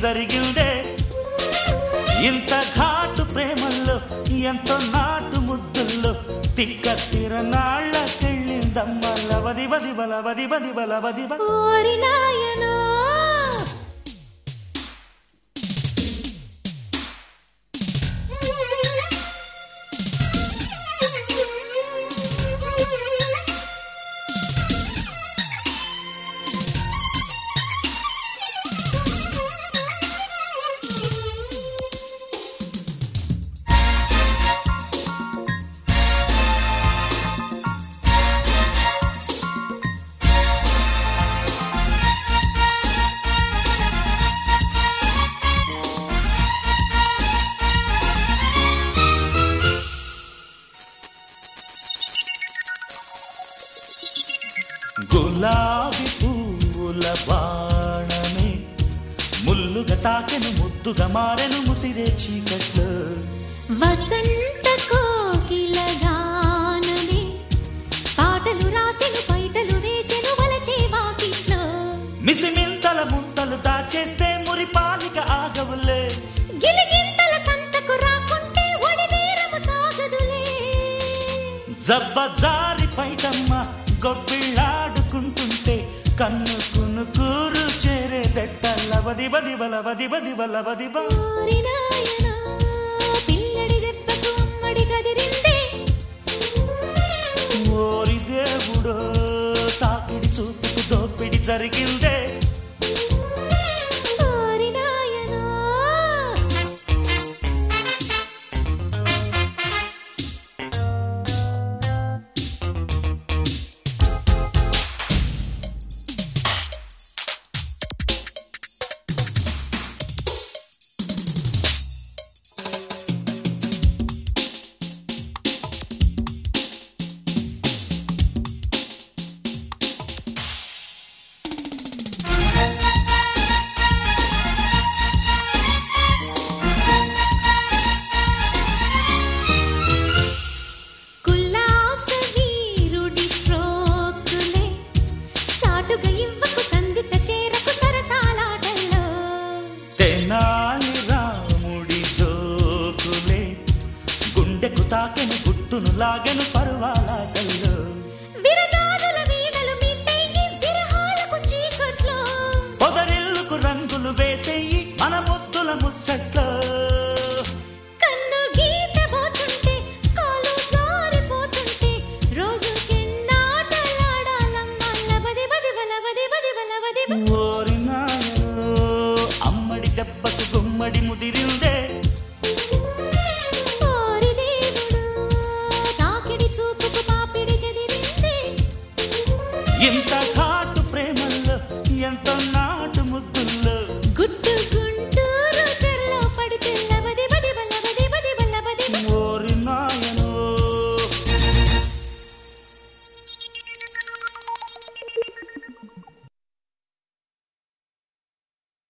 జరిగిందే ఇంత ఘాటు ప్రేమల్లో ఎంతో నాటు ముద్దుల్లో తిక్క తిరనాళ్ళకెళ్ళిందమ్మ లవది వది బల వది బది బల వది బ ఓరి నాయనా గులాబీ పువ్వుల బాణమే ముల్లుగా తాకెను ముద్దుగా మారెను ముసిరే చీకట్లు వసంత కోకిల గానమే పాటలు రాసెను పైటలు వేసెను వలచే వాకిట్లో మిసిమింతల ముంతలు దాచేస్తే మురి పాలిక ఆగవులే గిలిగింతల సంతకు రాకుంటే ఒడి వీరము సాగదులే జబ్బ జారి పైటమ్మ గొప్పిళ్ళాడుకుంటుంటే కన్ను కును కూరు చేరే దట్ట లవది బది బల వది బది బల వది బ ఓరి నాయనా పిల్లడి దెబ్బకు అమ్మడి కదిరిందే ఓరి దేవుడో తాకిడి చూపుకు దోపిడి జరిగిందే ఓరి నాయనా కుల్లాస వీరుడి స్ట్రోకులే సాటుగా ఇవ్వకు సందిట చేరకు సరసాలాటల్లో తెనాలి రాముడి జోకులే గుండెకు తాకెను గుట్టును లాగెను